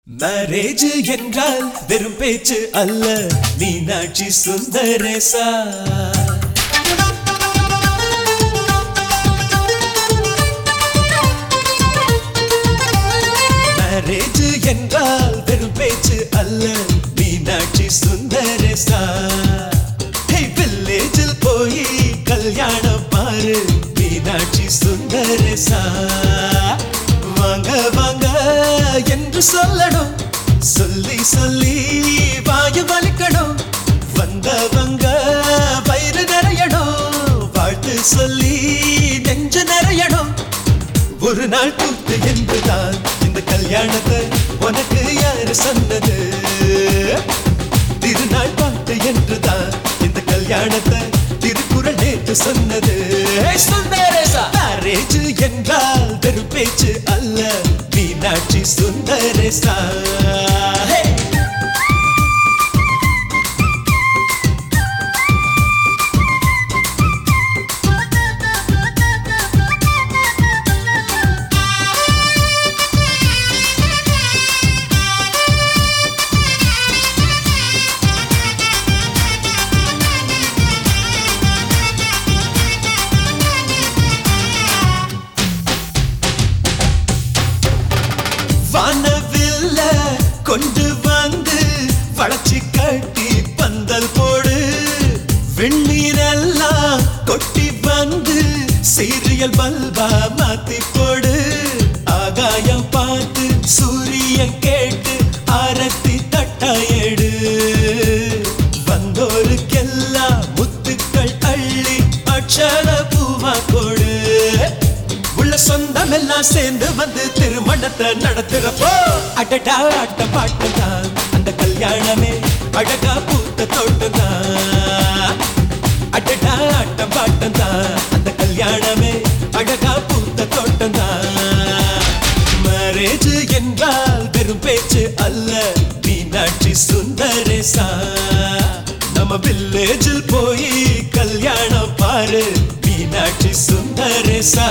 Marriage என்றால் வெறும் பேச்சு அல்ல மீனாட்சி சுந்தரேசா மேரேஜ் என்றால் வெறும் பேச்சு அல்ல மீனாட்சி சுந்தரேசா ஹே வில்லேஜில் போய் கல்யாணம் பாரு மீனாட்சி சுந்தரேசா வாங்க வாங்க என்று சொல்லணும் சொல்லி சொல்லி வாயு வலிக்கணும் வந்தவங்க வயிறு நிறையணும் வாழ்த்து சொல்லி நெஞ்சு நிறையணும் ஒரு நாள் கூத்து என்றுதான் இந்த கல்யாணத்தை உனக்கு யாரு சொன்னது திருநாள் பாட்டு என்றுதான் இந்த கல்யாணத்தை திருக்குறள் நேற்று சொன்னது மேரேஜ் என்றால் வெறும் பேச்சு அல்ல மீனாட்சி சுந்தரேசா Hey! வானவில்ல கொண்டு வந்து வளர்ச்சி கட்டி பந்தல் போடு வெந்நீரெல்லாம் கொட்டி வந்து சீரியல் பல்பா மாத்தி போடு ஆகாயம் பார்த்து சூரியன் கேட்டு ஆரத்தி தட்டாயடு வந்தோருக்கெல்லாம் முத்துக்கள் அள்ளி அட்சர பூவா கொடு உள்ள சொந்தம் எல்லாம் சேர்ந்து வந்து திருமணத்தை நடத்துறப்போ அடடா ஆட்ட பாட்டு தான் அந்த கல்யாணமே அழகா பூத்த தோட்டம் தான் அடடா ஆட்டம் பாட்டம் தான் அந்த கல்யாணமே அழகா பூத்த தோட்டம் தான் மேரேஜ் என்றால் வெறும் பேச்சு அல்ல மீனாட்சி சுந்தரேசா நம்ம வில்லேஜில் போய் கல்யாணம் பாரு மீனாட்சி சுந்தரேசா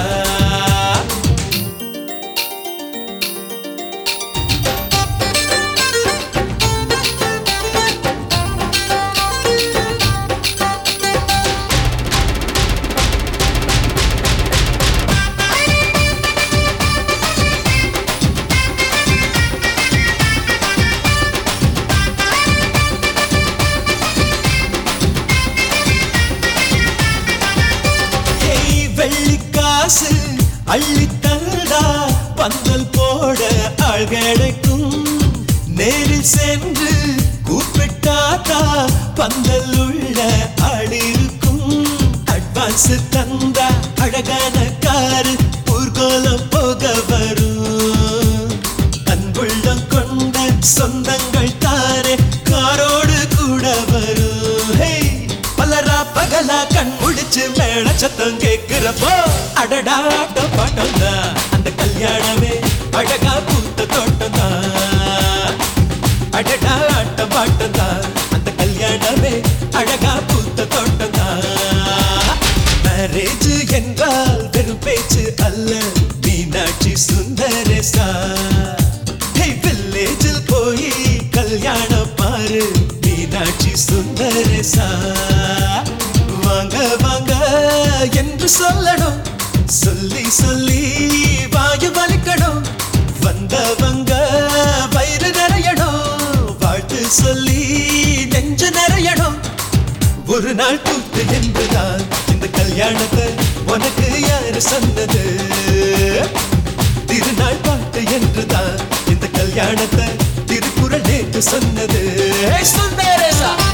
ஏய் வெள்ளி காசு அள்ளி தந்தா பந்தல் போட ஆள் கிடைக்கும் நேரில் சென்று கூப்பிட்டாத்தா பந்தல் உள்ள ஆள் இருக்கும் அட்வான்ஸ் தந்தா அழகான காரு ஊர்கோலம் போக வரும் அன்புள்ளம் கொண்ட சொந்தங்கள் தானே காரோடு கூட வரும் ஹே பலரா பகலா கண் முழிச்சு மேல சத்தம் கேக்குறப்போ அடடா ஆட்ட பாட்டம் தான் அந்த கல்யாணமே அழகா பூத்த தோட்டம் தான் அடடா ஆட்ட பாட்டம் தான் அந்த கல்யாணமே அழகா பூத்த தோட்டம் தான் மேரேஜ் என்றால் வெறும் பேச்சு அல்ல மீனாட்சி சுந்தரேசா ஹே வில்லேஜில் போய் கல்யாணம் பாரு மீனாட்சி சுந்தரேசா வாங்க வாங்க என்று சொல்லணும் சொல்லி சொல்லி வாயு வலிக்கணும் வந்தவங்க வயிறு நிறையணும் வாழ்த்து சொல்லி நெஞ்சு நிறையணும் ஒரு நாள் கூத்து என்றுதான் இந்த கல்யாணத்தை உனக்கு யாரு சொன்னது திருநாள் பாட்டு என்றுதான் இந்த கல்யாணத்தை திருக்குறள் நேற்று சொன்னது சுந்தரேசா